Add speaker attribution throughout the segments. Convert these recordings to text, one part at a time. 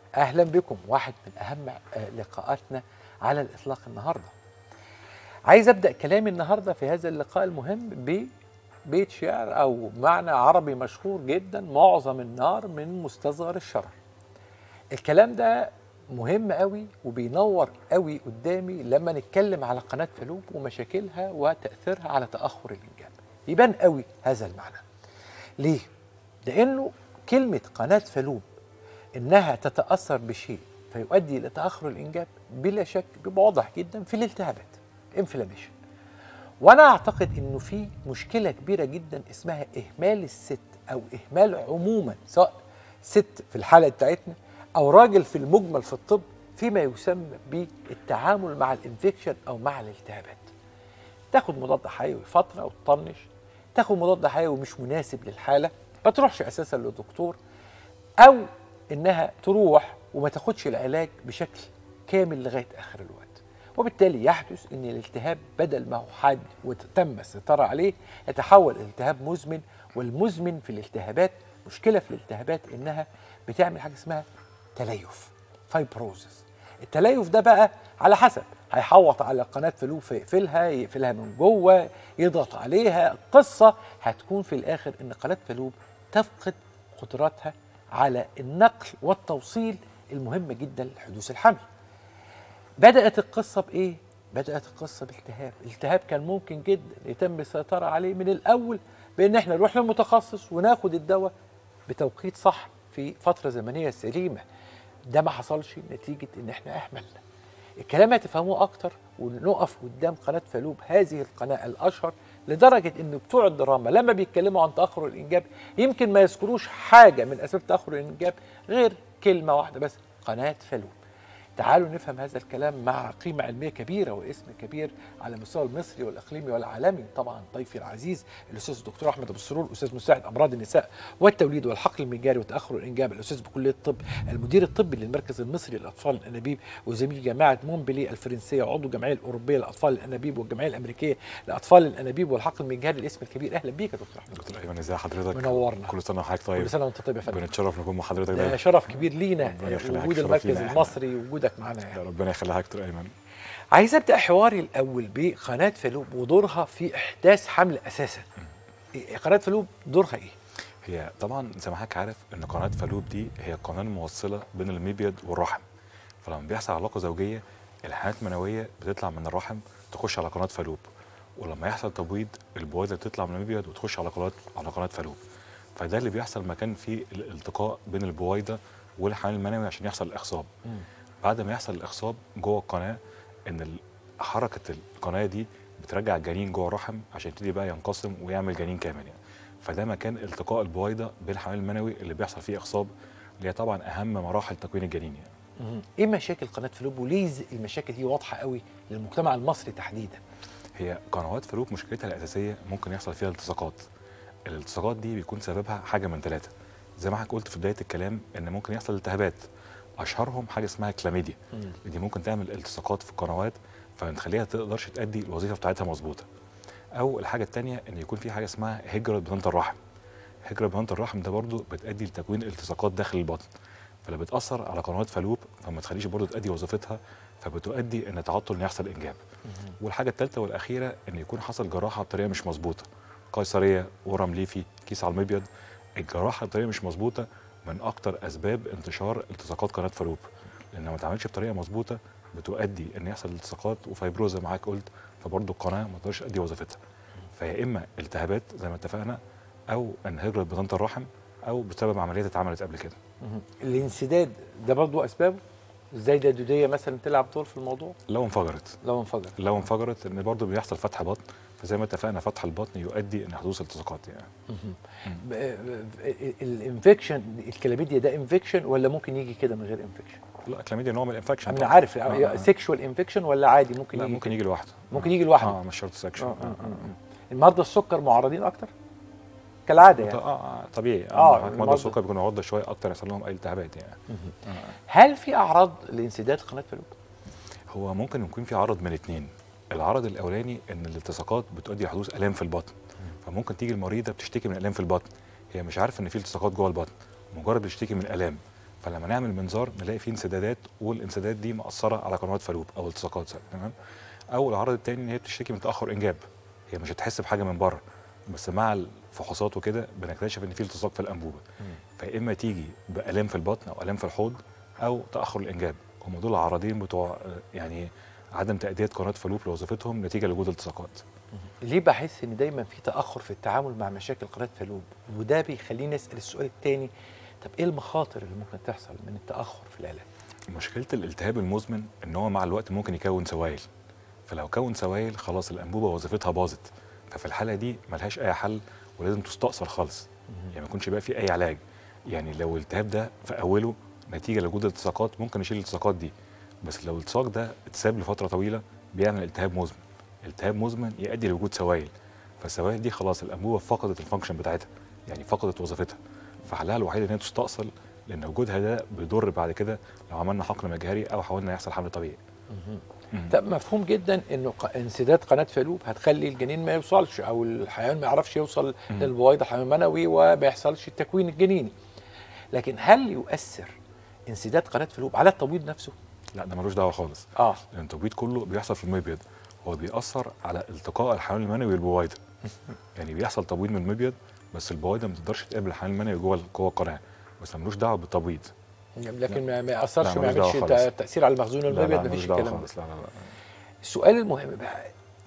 Speaker 1: اهلا بكم واحد من اهم آه، لقاءاتنا على الاطلاق النهارده عايز ابدا كلامي النهارده في هذا اللقاء المهم ببيت شعر او معنى عربي مشهور جدا معظم النار من مستصغر الشرر الكلام ده مهم قوي وبينور قوي قدامي لما نتكلم على قناه فلوب ومشاكلها وتاثيرها على تاخر الانجاب يبان قوي هذا المعنى ليه لانه كلمه قناه فلوب انها تتاثر بشيء فيؤدي الى تاخر الانجاب بلا شك بيبقى واضح جدا في الالتهابات انفلاميشن وانا اعتقد انه في مشكله كبيره جدا اسمها اهمال الست او اهمال عموما سواء ست في الحاله بتاعتنا او راجل في المجمل في الطب فيما يسمى بالتعامل مع الانفكشن او مع الالتهابات تاخد مضاد حيوي فتره وتطنش تاخد مضاد حيوي مش مناسب للحاله ما تروحش اساسا لدكتور او انها تروح وما تاخدش العلاج بشكل كامل لغايه اخر الوقت وبالتالي يحدث ان الالتهاب بدل ما هو حاد وتم السيطره عليه يتحول الى التهاب مزمن والمزمن في الالتهابات مشكله في الالتهابات انها بتعمل حاجه اسمها تليف فايبروزس التليف ده بقى على حسب هيحوط على قناه فلوب فيقفلها يقفلها من جوه يضغط عليها القصه هتكون في الاخر ان قناه فلوب تفقد قدراتها على النقل والتوصيل المهم جدا لحدوث الحمل بدأت القصة بإيه؟ بدأت القصة بالتهاب، الالتهاب كان ممكن جدا يتم السيطرة عليه من الأول بإن إحنا نروح للمتخصص وناخد الدواء بتوقيت صح في فترة زمنية سليمة. ده ما حصلش نتيجة إن إحنا أهملنا. الكلام هتفهموه أكتر ونقف قدام قناة فلوب هذه القناة الأشهر لدرجة إن بتوع الدراما لما بيتكلموا عن تأخر الإنجاب يمكن ما يذكروش حاجة من أسباب تأخر الإنجاب غير كلمة واحدة بس قناة فلوب. تعالوا نفهم هذا الكلام مع قيمة علمية كبيرة واسم كبير على المستوى المصري والإقليمي والعالمي طبعا ضيفي العزيز الأستاذ الدكتور أحمد أبو السرور أستاذ مساعد أمراض النساء والتوليد والحقل المجاري وتأخر الإنجاب الأستاذ بكلية الطب المدير الطبي للمركز المصري للأطفال الأنابيب وزميل جامعة مونبلي الفرنسية وعضو الجمعية الأوروبية للأطفال الأنابيب والجمعية الأمريكية لأطفال الأنابيب والحقل المجاري الاسم الكبير أهلا بيك يا دكتور أحمد
Speaker 2: دكتور ايمن ازي حضرتك
Speaker 1: منورنا.
Speaker 2: كل سنه وحضرتك طيب
Speaker 1: كل سنة وأنت طيب يا فندم
Speaker 2: بنتشرف نكون مع حضرتك
Speaker 1: ده
Speaker 2: دايما
Speaker 1: شرف كبير لينا
Speaker 2: ربنا يخليك،
Speaker 1: وجود
Speaker 2: شرف
Speaker 1: المركز
Speaker 2: لينا إحنا.
Speaker 1: المصري وجودك معنا يعني.
Speaker 2: ربنا يخليك يا دكتور ايمن
Speaker 1: عايز ابدا حواري الاول بقناه فلوب ودورها في احداث حمل اساسا إيه- قناه فلوب دورها ايه
Speaker 2: هي طبعا زي ما حضرتك عارف ان قناه فالوب دي هي القناه الموصله بين المبيض والرحم فلما بيحصل علاقه زوجيه الحيوانات المنويه بتطلع من الرحم تخش على قناه فالوب ولما يحصل تبويض البويضه بتطلع من المبيض وتخش على قناه على قناه فالوب فده اللي بيحصل مكان فيه الالتقاء بين البويضه والحيوان المنوي عشان يحصل الاخصاب بعد ما يحصل الاخصاب جوه القناه ان ال- حركه القناه دي بترجع الجنين جوه الرحم عشان يبتدي بقى ينقسم ويعمل جنين كامل يعني فده مكان التقاء البويضه بالحيوان المنوي اللي بيحصل فيه اخصاب اللي هي طبعا اهم مراحل تكوين الجنين يعني
Speaker 1: مم. ايه مشاكل قناه فلوب وليه ز- المشاكل دي واضحه قوي للمجتمع المصري تحديدا
Speaker 2: هي قنوات فلوب مشكلتها الاساسيه ممكن يحصل فيها التصاقات الالتصاقات دي بيكون سببها حاجه من ثلاثه زي ما حضرتك قلت في بدايه الكلام ان ممكن يحصل التهابات اشهرهم حاجه اسمها كلاميديا دي ممكن تعمل التصاقات في القنوات فتخليها تقدرش تأدي الوظيفه بتاعتها مظبوطه او الحاجه الثانيه ان يكون في حاجه اسمها هجره بطانه الرحم هجره بطانه الرحم ده برضو بتأدي لتكوين التصاقات داخل البطن فلا بتاثر على قنوات فالوب فما تخليش برضو تأدي وظيفتها فبتؤدي ان تعطل ان يحصل انجاب والحاجه الثالثه والاخيره ان يكون حصل جراحه بطريقه مش مظبوطه قيصريه ورم ليفي كيس على المبيض الجراحه بطريقه مش مظبوطه من اكتر اسباب انتشار التصاقات قناه فالوب لان ما تعملش بطريقه مظبوطه بتؤدي ان يحصل التصاقات وفايبروز زي ما حضرتك قلت فبرضه القناه ما تقدرش تأدي وظيفتها فيا اما التهابات زي ما اتفقنا او ان هجره بطانه الرحم او بسبب عمليات اتعملت قبل كده
Speaker 1: مم. الانسداد ده برضو اسبابه الزايده الدوديه مثلا تلعب دور في الموضوع
Speaker 2: لو انفجرت
Speaker 1: لو انفجر
Speaker 2: لو انفجرت ان برضه بيحصل فتح بطن فزي ما اتفقنا فتح البطن يؤدي ان حدوث التصاقات يعني
Speaker 1: ب- ب- الانفكشن الكلاميديا ده انفكشن ولا ممكن يجي كده من غير انفكشن
Speaker 2: لا كلاميديا نوع من الانفكشن
Speaker 1: انا
Speaker 2: طبعاً.
Speaker 1: عارف
Speaker 2: آه، آه.
Speaker 1: سيكشوال انفكشن ولا عادي ممكن
Speaker 2: لا
Speaker 1: يجي
Speaker 2: ممكن
Speaker 1: كده؟
Speaker 2: يجي لوحده
Speaker 1: ممكن يجي لوحده
Speaker 2: اه مش شرط سكشن
Speaker 1: آه،
Speaker 2: آه.
Speaker 1: آه، آه، آه. المرضى السكر معرضين اكتر كالعاده
Speaker 2: آه.
Speaker 1: يعني
Speaker 2: آه. آه. طبيعي
Speaker 1: آه،
Speaker 2: اه مرضى
Speaker 1: المرضى-
Speaker 2: السكر بيكونوا عرضه شويه اكتر يحصل لهم اي التهابات يعني
Speaker 1: هل في اعراض لانسداد قناه فالوب
Speaker 2: هو ممكن يكون في عرض من اتنين العرض الاولاني ان الالتصاقات بتؤدي لحدوث الام في البطن فممكن تيجي المريضه بتشتكي من الام في البطن هي مش عارفه ان في التصاقات جوه البطن مجرد بتشتكي من الام فلما نعمل منظار نلاقي فيه انسدادات والانسدادات دي مأثره على قنوات فالوب او التصاقات تمام او العرض الثاني ان هي بتشتكي من تاخر انجاب هي مش هتحس بحاجه من بره بس مع الفحوصات وكده بنكتشف ان في التصاق في الانبوبه فيا اما تيجي بالام في البطن او الام في الحوض او تاخر الانجاب هم دول العرضين بتوع آه، يعني عدم تاديه قناه فالوب لوظيفتهم نتيجه لوجود التصاقات
Speaker 1: ليه بحس ان دايما في تاخر في التعامل مع مشاكل قناه فالوب وده بيخليني اسال السؤال الثاني طب ايه المخاطر اللي ممكن تحصل من التاخر في العلاج
Speaker 2: مشكله الالتهاب المزمن ان هو مع الوقت ممكن يكون سوائل فلو كون سوائل خلاص الانبوبه وظيفتها باظت ففي الحاله دي ملهاش اي حل ولازم تستأصل خالص يعني ما يكونش بقى في اي علاج يعني لو الالتهاب ده في اوله نتيجه لوجود التصاقات ممكن نشيل الالتصاقات دي بس لو الالتصاق ده اتساب لفتره طويله بيعمل التهاب مزمن التهاب مزمن يؤدي لوجود سوائل فالسوائل دي خلاص الانبوبه فقدت الفانكشن بتاعتها يعني فقدت وظيفتها فحلها الوحيد ان هي تستأصل لان وجودها ده بيضر بعد كده لو عملنا حقن مجهري او حاولنا يحصل حمل طبيعي مم.
Speaker 1: طب مفهوم جدا انه ق- انسداد قناه فالوب هتخلي الجنين ما يوصلش او الحيوان ما يعرفش يوصل
Speaker 2: مم.
Speaker 1: للبويضه الحيوان المنوي وما يحصلش التكوين الجنيني لكن هل يؤثر انسداد قناه فالوب على التبويض نفسه
Speaker 2: لا ده ملوش دعوه خالص
Speaker 1: اه
Speaker 2: لان التبويض كله بيحصل في المبيض هو بيأثر على التقاء الحيوان المنوي بالبويضه يعني بيحصل تبويض من المبيض بس البويضه ما تقدرش تقابل الحيوان المنوي جوه جوه القناه بس ملوش دعوه بالتبويض
Speaker 1: لكن ما ما ياثرش
Speaker 2: لا،
Speaker 1: ما
Speaker 2: ملوش دعوة
Speaker 1: يعملش
Speaker 2: خالص.
Speaker 1: تأ- تاثير على المخزون
Speaker 2: لا
Speaker 1: المبيض
Speaker 2: لا
Speaker 1: مفيش
Speaker 2: ملوش دعوه
Speaker 1: الكلام ده
Speaker 2: خالص لا لا لا
Speaker 1: السؤال المهم بقى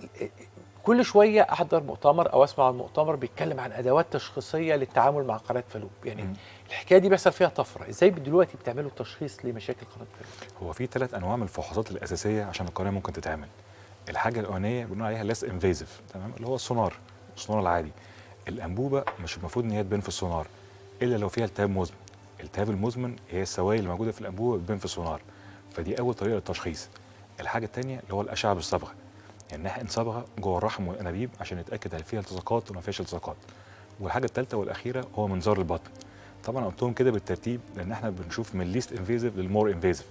Speaker 1: كل شويه احضر مؤتمر او اسمع عن مؤتمر بيتكلم عن ادوات تشخيصيه للتعامل مع قناه فالوب يعني
Speaker 2: مم.
Speaker 1: الحكايه دي بيحصل فيها طفره ازاي دلوقتي بتعملوا تشخيص لمشاكل قناه فالوب
Speaker 2: هو في ثلاث انواع من الفحوصات الاساسيه عشان القناه ممكن تتعمل الحاجه الاولانيه بنقول عليها ليس انفيزيف تمام اللي هو السونار السونار العادي الانبوبه مش المفروض ان هي تبان في السونار الا لو فيها التهاب مزمن الالتهاب المزمن هي السوائل اللي موجوده في الانبوبه بتبان في السونار فدي اول طريقه للتشخيص الحاجه الثانيه اللي هو الاشعه بالصبغه يعني نحقن صبغه جوه الرحم والانابيب عشان نتاكد هل فيها التصاقات ولا ما فيهاش التصاقات والحاجه الثالثه والاخيره هو منظار البطن طبعا قلتهم كده بالترتيب لان احنا بنشوف من ليست انفيزيف للمور انفيزيف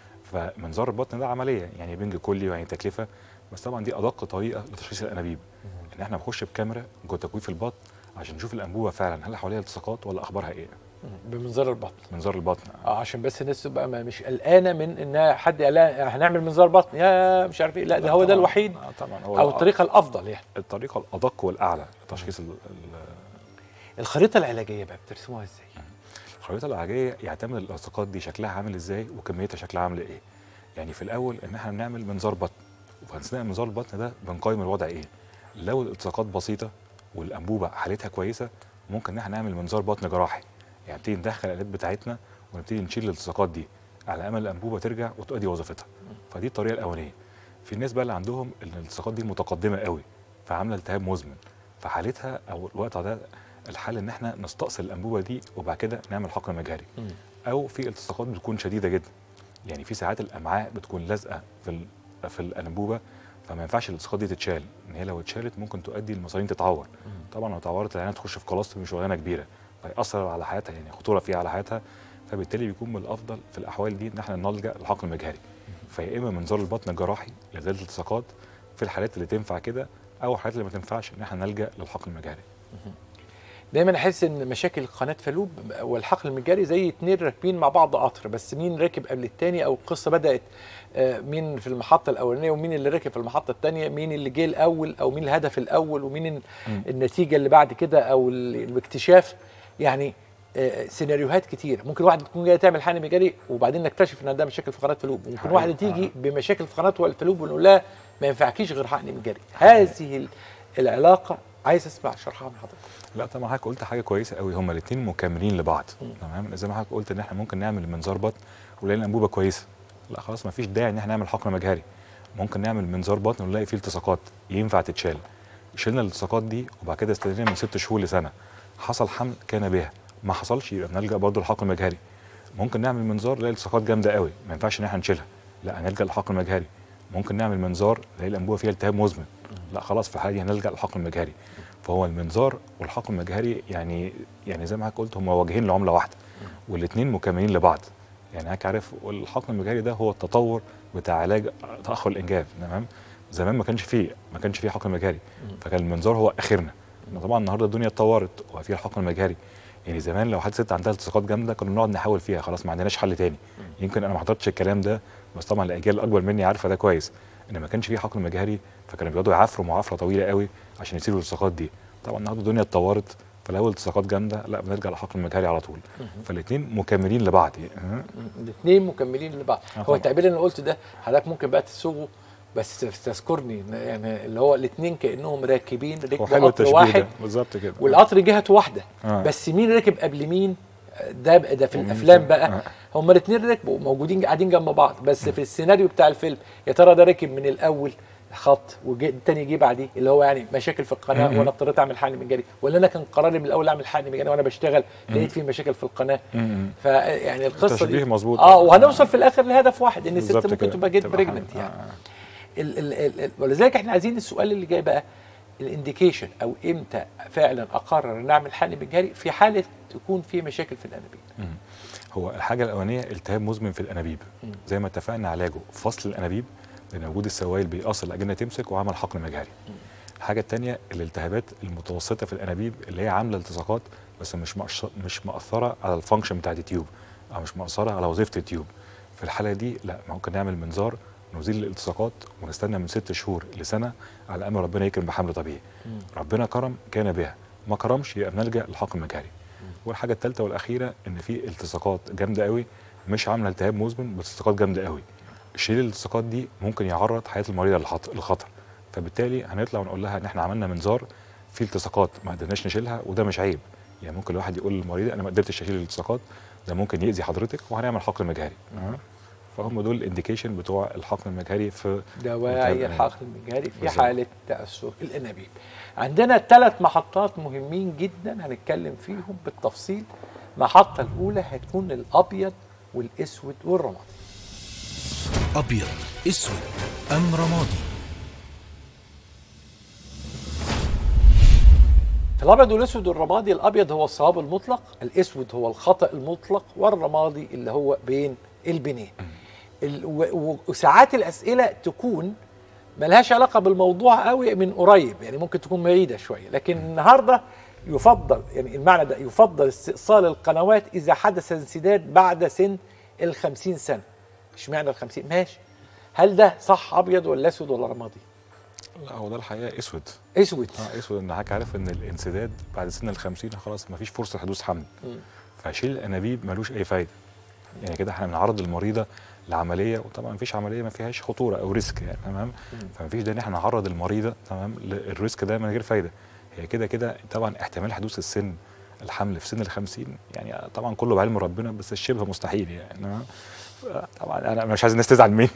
Speaker 2: فمنظار البطن ده عمليه يعني بنج كلي يعني تكلفه بس طبعا دي ادق طريقه لتشخيص الانابيب ان احنا بنخش بكاميرا جوه تكويف البطن عشان نشوف الانبوبه فعلا هل حواليها التصاقات ولا اخبارها ايه
Speaker 1: بمنظار البطن
Speaker 2: منظار البطن
Speaker 1: اه عشان بس الناس تبقى ما- مش قلقانه من ان حد قال لها هنعمل منظار بطن يا مش عارف ايه لا ده هو ده
Speaker 2: طبعاً-
Speaker 1: الوحيد
Speaker 2: آه طبعا هو
Speaker 1: او الطريقه الافضل يعني
Speaker 2: الطريقه الادق والاعلى لتشخيص ال- ال-
Speaker 1: الخريطه العلاجيه بقى بترسموها ازاي
Speaker 2: الخريطه العلاجيه يعتمد الالتصاقات دي شكلها عامل ازاي وكميتها شكلها عامل ايه يعني في الاول ان احنا بنعمل منظار بطن وفي اثناء منظار البطن ده بنقيم الوضع ايه لو الالتصاقات بسيطه والانبوبه حالتها كويسه ممكن ان احنا نعمل منظار بطن جراحي يعني نبتدي ندخل الالات بتاعتنا ونبتدي نشيل الالتصاقات دي على امل الانبوبه ترجع وتؤدي وظيفتها فدي الطريقه الاولانيه في الناس بقى اللي عندهم الالتصاقات دي متقدمه قوي فعامله التهاب مزمن فحالتها او الوقت ده الحل ان احنا نستأصل الانبوبه دي وبعد كده نعمل حقن مجهري او في التصاقات بتكون شديده جدا يعني في ساعات الامعاء بتكون لازقه في ال- في الانبوبه فما ينفعش الالتصاقات دي تتشال ان هي لو اتشالت ممكن تؤدي المصارين تتعور طبعا لو اتعورت العيانه تخش في كلاستر شغلانه كبيره فيأثر على حياتها يعني خطوره فيها على حياتها فبالتالي بيكون من الافضل في الاحوال دي ان احنا نلجا للحقن المجهري فيا اما منظار البطن الجراحي لازاله الالتصاقات في الحالات اللي تنفع كده او الحالات اللي ما تنفعش ان احنا نلجا للحقن المجهري
Speaker 1: دايما احس ان مشاكل قناه فالوب والحقل المجاري زي اتنين راكبين مع بعض قطر بس مين راكب قبل التاني او القصه بدات آه، مين في المحطه الاولانيه ومين اللي راكب في المحطه الثانيه مين اللي جه الاول او مين الهدف الاول ومين ال-
Speaker 2: مم.
Speaker 1: النتيجه اللي بعد كده او ال- الاكتشاف يعني آه، سيناريوهات كتير ممكن واحده تكون جايه تعمل حقن مجاري وبعدين نكتشف ان عندها مشاكل في قناه فالوب ممكن
Speaker 2: حقيقي.
Speaker 1: واحده تيجي بمشاكل في قناه الفالوب ونقول لها ما ينفعكيش غير حقن مجاري هذه ال- العلاقه عايز اسمع شرحها من حضرتك
Speaker 2: لا طبعا حضرتك قلت حاجه كويسه قوي هما الاثنين مكملين لبعض تمام زي ما حضرتك قلت ان احنا ممكن نعمل منظار بطن ونلاقي الانبوبه كويسه لا خلاص ما فيش داعي ان احنا نعمل حقن مجهري ممكن نعمل منظار بطن ونلاقي فيه التصاقات ينفع تتشال شلنا الالتصاقات دي وبعد كده استنينا من ست شهور لسنه حصل حمل كان بها ما حصلش يبقى بنلجا برضه للحقن المجهري ممكن نعمل منظار نلاقي التصاقات جامده قوي ما ينفعش ان احنا نشيلها لا هنلجا للحقن المجهري ممكن نعمل منظار نلاقي الانبوبه فيها التهاب مزمن لا خلاص في الحاله دي هنلجا للحقن المجهري فهو المنظار والحقن المجهري يعني يعني زي ما حضرتك قلت هم وجهين لعمله واحده والاثنين مكملين لبعض يعني حضرتك عارف الحقن المجهري ده هو التطور بتاع علاج تاخر الانجاب تمام زمان ما كانش فيه ما كانش فيه حقن مجهري فكان المنظار هو اخرنا إنما طبعا النهارده الدنيا اتطورت وفي الحقن المجهري يعني زمان لو حد ست عندها التصاقات جامده كنا بنقعد نحاول فيها خلاص ما عندناش حل تاني يمكن انا ما حضرتش الكلام ده بس طبعا الاجيال الاكبر مني عارفه ده كويس ان ما كانش فيه حقن مجهري فكانوا بيقعدوا يعافروا معافره طويله قوي عشان يسيبوا الالتصاقات دي طبعا النهارده الدنيا اتطورت فلو التصاقات جامده لا بنرجع للحقن المجهري على طول فالاثنين مكملين لبعض يعني
Speaker 1: الاثنين مكملين لبعض
Speaker 2: آه
Speaker 1: هو
Speaker 2: طبعا.
Speaker 1: التعبير اللي انا قلته ده حضرتك ممكن بقى تسوقه بس تذكرني يعني اللي هو الاثنين كانهم راكبين
Speaker 2: هو
Speaker 1: ركب
Speaker 2: حلو
Speaker 1: قطر
Speaker 2: التشبيه
Speaker 1: واحد
Speaker 2: ده بالظبط كده
Speaker 1: والقطر جهته واحده
Speaker 2: آه.
Speaker 1: بس مين ركب قبل مين ده ده في
Speaker 2: ومين
Speaker 1: الافلام
Speaker 2: في-
Speaker 1: بقى
Speaker 2: آه.
Speaker 1: هما الاثنين ركبوا موجودين قاعدين جنب بعض بس في السيناريو بتاع الفيلم يا ترى ده ركب من الاول خط والتاني جه بعديه اللي هو يعني مشاكل في القناه
Speaker 2: مم.
Speaker 1: وانا اضطريت اعمل حقن مجاني ولا انا كان قراري من الاول اعمل حقن مجاني وانا بشتغل لقيت في مشاكل في القناه
Speaker 2: م-م.
Speaker 1: فيعني القصه
Speaker 2: تشبيه
Speaker 1: دي
Speaker 2: مظبوط.
Speaker 1: اه وهنوصل في الاخر لهدف واحد ان الست
Speaker 2: بالظبط
Speaker 1: ممكن
Speaker 2: كده.
Speaker 1: تبقى جيت
Speaker 2: تبقى
Speaker 1: بريجننت
Speaker 2: حامل.
Speaker 1: يعني
Speaker 2: آه.
Speaker 1: ال ال ال ال ولذلك احنا عايزين السؤال اللي جاي بقى الانديكيشن او امتى فعلا اقرر ان اعمل حقن مجهري في حاله تكون في مشاكل في الانابيب
Speaker 2: مم. هو الحاجه الاولانيه التهاب مزمن في الانابيب
Speaker 1: مم.
Speaker 2: زي ما اتفقنا علاجه فصل الانابيب لان وجود السوائل بيأثر الاجنه تمسك وعمل حقن مجهري الحاجه الثانيه الالتهابات المتوسطه في الانابيب اللي هي عامله التصاقات بس مش مؤش- مش مأثره على الفانكشن بتاعت التيوب او مش مأثره على وظيفه التيوب في الحاله دي لا ممكن نعمل منظار نزيل الالتصاقات ونستنى من ست شهور لسنه على امل ربنا يكرم بحمل طبيعي ربنا كرم كان بها ما كرمش يبقى بنلجا للحقن المجهري والحاجه الثالثه والاخيره ان في التصاقات جامده قوي مش عامله التهاب مزمن بس التصاقات جامده قوي شيل الالتصاقات دي ممكن يعرض حياه المريضه للخط- للخطر فبالتالي هنطلع ونقول لها ان احنا عملنا منظار في التصاقات ما قدرناش نشيلها وده مش عيب يعني ممكن الواحد يقول للمريضه انا ما قدرتش اشيل الالتصاقات ده ممكن يأذي حضرتك وهنعمل حقن مجهري فهم دول الانديكيشن بتوع الحقن المجهري في
Speaker 1: دواعي
Speaker 2: التهاب
Speaker 1: الحقن المجهري في
Speaker 2: بالظبط.
Speaker 1: حاله تاثر الانابيب عندنا ثلاث محطات مهمين جدا هنتكلم فيهم بالتفصيل المحطه الاولى هتكون الابيض والاسود والرمادي
Speaker 3: أبيض أسود أم رمادي
Speaker 1: في الابيض والاسود والرمادي الابيض هو الصواب المطلق الاسود هو الخطا المطلق والرمادي اللي هو بين البنين ال- و- و- وساعات الاسئله تكون ملهاش علاقه بالموضوع قوي من قريب يعني ممكن تكون بعيده شويه لكن النهارده يفضل يعني المعنى ده يفضل استئصال القنوات اذا حدث انسداد بعد سن ال 50 سنه اشمعنى ال 50 ماشي هل ده صح ابيض ولا اسود ولا رمادي
Speaker 2: لا هو ده الحقيقه اسود
Speaker 1: اسود
Speaker 2: اه اسود ان حضرتك عارف ان الانسداد بعد سن ال 50 خلاص مفيش فرصه حدوث حمل
Speaker 1: مم.
Speaker 2: فشيل الانابيب ملوش اي فايده يعني كده احنا بنعرض المريضه لعمليه وطبعا مفيش عمليه ما فيهاش خطوره او ريسك يعني تمام فمفيش داعي ان احنا نعرض المريضه تمام للريسك ده من غير فايده هي كده كده طبعا احتمال حدوث السن الحمل في سن ال 50 يعني طبعا كله بعلم ربنا بس شبه مستحيل يعني تمام؟ طبعا انا مش عايز الناس تزعل مني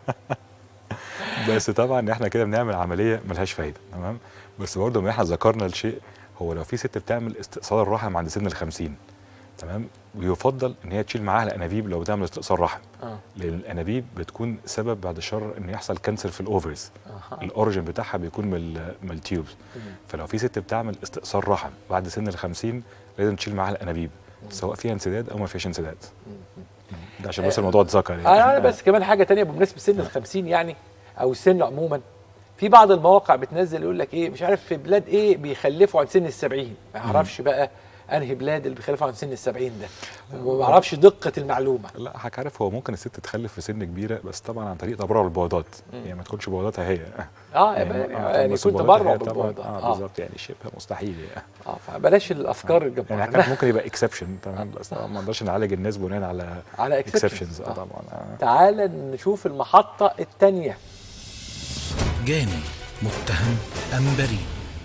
Speaker 2: بس طبعا احنا كده بنعمل عمليه ملهاش فايده تمام بس برضه ما احنا ذكرنا الشيء هو لو في ست بتعمل استئصال الرحم عند سن ال 50 تمام ويفضل ان هي تشيل معاها الانابيب لو بتعمل استئصال رحم
Speaker 1: اه
Speaker 2: لان الانابيب بتكون سبب بعد الشر ان يحصل كانسر في الاوفرز
Speaker 1: اها
Speaker 2: الاوريجن بتاعها بيكون من ال- من التيوبز فلو في ست بتعمل استئصال رحم بعد سن ال 50 لازم تشيل معاها الانابيب سواء فيها انسداد او ما فيهاش انسداد ده عشان بس الموضوع اتذكر يعني
Speaker 1: انا بس كمان حاجه تانية بمناسبه سن ال 50 يعني او السن عموما في بعض المواقع بتنزل يقول لك ايه مش عارف في بلاد ايه بيخلفوا عن سن ال 70 ما اعرفش بقى انهي بلاد اللي بيخلفوا عن سن ال 70 ده وما اعرفش دقه المعلومه
Speaker 2: لا حضرتك عارف هو ممكن الست تخلف في سن كبيره بس طبعا عن طريق تبرع البويضات يعني ما تكونش بويضاتها هي
Speaker 1: اه
Speaker 2: يعني
Speaker 1: يعني,
Speaker 2: آه،
Speaker 1: يعني
Speaker 2: بس
Speaker 1: يكون
Speaker 2: بويضاتها
Speaker 1: تبرع
Speaker 2: هي طبعاً،
Speaker 1: بالبويضات
Speaker 2: اه
Speaker 1: اه,
Speaker 2: بالظبط يعني شبه مستحيل يعني
Speaker 1: آه فبلاش الافكار
Speaker 2: يعني
Speaker 1: الجباره
Speaker 2: كان ممكن يبقى اكسبشن تمام بس طبعا ما نقدرش نعالج الناس بناء على
Speaker 1: على
Speaker 2: اكسبشنز
Speaker 1: exceptions.
Speaker 2: اه
Speaker 1: آه.
Speaker 2: طبعا آه.
Speaker 1: تعال نشوف المحطه الثانيه
Speaker 3: جاني متهم أم بريء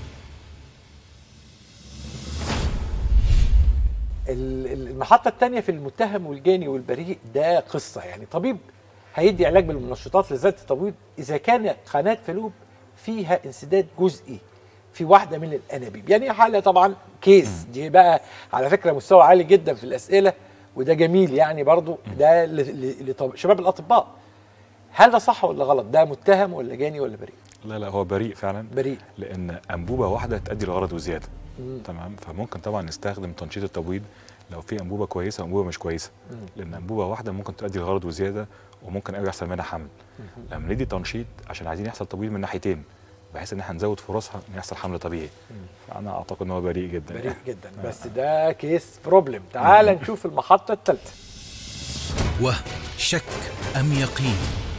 Speaker 1: ال- ال- المحطة الثانية في المتهم والجاني والبريء ده قصة يعني طبيب هيدي علاج بالمنشطات لذات التبويض إذا كان قناة فلوب فيها انسداد جزئي في واحدة من الأنابيب يعني حالة طبعا كيس دي بقى على فكرة مستوى عالي جدا في الأسئلة وده جميل يعني برضو ده لشباب الأطباء هل ده صح ولا غلط ده متهم ولا جاني ولا بريء
Speaker 2: لا لا هو بريء فعلا
Speaker 1: بريء
Speaker 2: لان انبوبه واحده تؤدي لغرض وزياده
Speaker 1: مم.
Speaker 2: تمام فممكن طبعا نستخدم تنشيط التبويض لو في انبوبه كويسه وانبوبه مش كويسه
Speaker 1: مم.
Speaker 2: لان انبوبه واحده ممكن تؤدي لغرض وزياده وممكن قوي يحصل منها حمل لما ندي تنشيط عشان عايزين يحصل تبويض من ناحيتين بحيث ان احنا نزود فرصها ان يحصل حمل طبيعي فانا اعتقد ان هو بريء جدا
Speaker 1: بريء
Speaker 2: يعني.
Speaker 1: جدا بس ده كيس بروبلم تعال نشوف المحطه الثالثه
Speaker 3: وهم شك أم يقين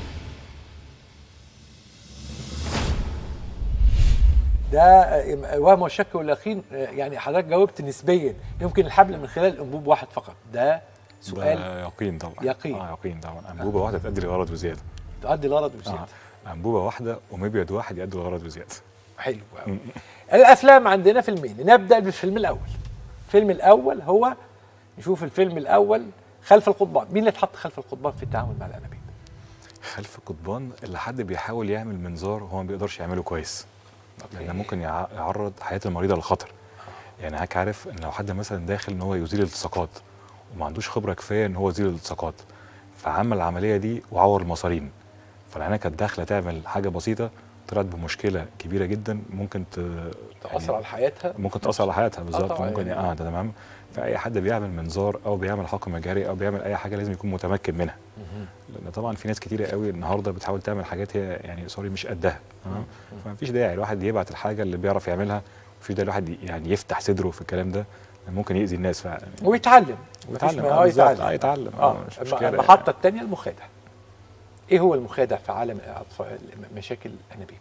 Speaker 1: ده آه، وهم والشك واليقين آه، يعني حضرتك جاوبت نسبيا يمكن الحمل من خلال انبوب واحد فقط ده سؤال
Speaker 2: ده يقين طبعا
Speaker 1: يقين.
Speaker 2: اه يقين طبعا انبوبه واحده تؤدي للغرض وزياده
Speaker 1: تؤدي الغرض وزياده
Speaker 2: آه. انبوبه واحده ومبيض واحد يؤدي للغرض وزياده
Speaker 1: حلو قوي الافلام عندنا فيلمين نبدا بالفيلم الاول الفيلم الاول هو نشوف الفيلم الاول خلف القضبان مين اللي اتحط خلف القضبان في التعامل مع الانابيب
Speaker 2: خلف القضبان اللي حد بيحاول يعمل منظار هو ما بيقدرش يعمله كويس لان ممكن يع- يعرض حياه المريضه للخطر يعني هاك عارف ان لو حد مثلا داخل ان هو يزيل التصاقات وما عندوش خبره كفايه ان هو يزيل الالتصاقات فعمل العمليه دي وعور المصارين فالعينه كانت داخله تعمل حاجه بسيطه طلعت بمشكله كبيره جدا ممكن ت...
Speaker 1: تاثر على حياتها
Speaker 2: ممكن تاثر على حياتها بالظبط
Speaker 1: طبعاً
Speaker 2: ممكن
Speaker 1: يعني.
Speaker 2: اه ده تمام فاي حد بيعمل منظار او بيعمل حقن مجاري او بيعمل اي حاجه لازم يكون متمكن منها لان طبعا في ناس كتيره قوي النهارده بتحاول تعمل حاجات هي يعني سوري مش قدها تمام فمفيش داعي الواحد يبعت الحاجه اللي بيعرف يعملها مفيش داعي الواحد ي- يعني يفتح صدره في الكلام ده لأن ممكن يأذي الناس فعلا
Speaker 1: ويتعلم
Speaker 2: ويتعلم
Speaker 1: مفيش ما-
Speaker 2: آه
Speaker 1: آه
Speaker 2: بالظبط،
Speaker 1: يتعلم
Speaker 2: آه يتعلم
Speaker 1: اه
Speaker 2: اه مش
Speaker 1: الم-
Speaker 2: مشكله
Speaker 1: المحطه الثانيه المخادع ايه هو المخادع في عالم اطفال مشاكل الانابيب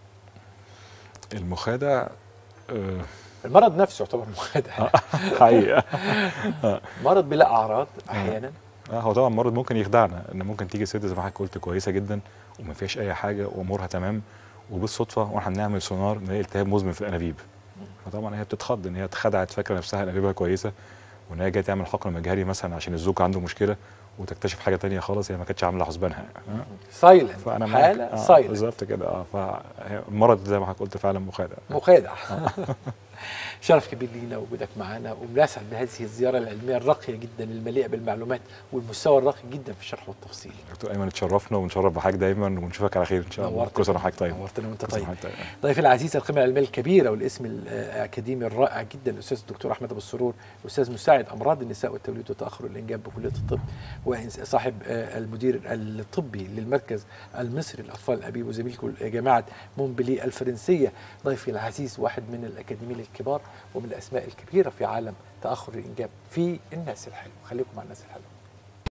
Speaker 2: المخادع آه،
Speaker 1: المرض نفسه يعتبر مخادع
Speaker 2: حقيقه
Speaker 1: مرض بلا اعراض احيانا
Speaker 2: اه هو طبعا مرض ممكن يخدعنا ان ممكن تيجي ست زي ما حضرتك قلت كويسه جدا وما فيهاش اي حاجه وامورها تمام وبالصدفه واحنا بنعمل سونار نلاقي التهاب مزمن في الانابيب فطبعا هي بتتخض ان هي اتخدعت فاكره نفسها انابيبها كويسه وان هي جايه تعمل حقن مجهري مثلا عشان الزوج عنده مشكله وتكتشف حاجه تانية خالص هي ما كانتش عامله حسبانها يعني. آه.
Speaker 1: سايلنت
Speaker 2: فانا معاك.
Speaker 1: حاله
Speaker 2: آه
Speaker 1: سايلنت
Speaker 2: بالظبط كده اه فالمرض زي ما حضرتك قلت فعلا مخادع
Speaker 1: مخادع شرف كبير لينا وجودك معنا وبنسعد بهذه الزياره العلميه الراقيه جدا المليئه بالمعلومات والمستوى الراقي جدا في الشرح والتفصيل
Speaker 2: دكتور ايمن اتشرفنا ونشرف بحضرتك دايما ونشوفك على خير ان شاء الله
Speaker 1: نورتنا.
Speaker 2: كل سنه وحضرتك طيب
Speaker 1: نورتنا وانت
Speaker 2: كل سنة
Speaker 1: طيب
Speaker 2: وحضرتك طيب
Speaker 1: ضيفي العزيز القيمه العلميه الكبيره والاسم الاكاديمي الرائع جدا الاستاذ الدكتور احمد ابو السرور استاذ مساعد امراض النساء والتوليد وتاخر الانجاب بكليه الطب وصاحب آه، المدير الطبي للمركز المصري للاطفال الابيب وزميلكم جماعه مونبلي الفرنسيه ضيفي العزيز واحد من الاكاديميين الكبار ومن الاسماء الكبيره في عالم تاخر الانجاب في الناس الحلوه خليكم مع الناس الحلوه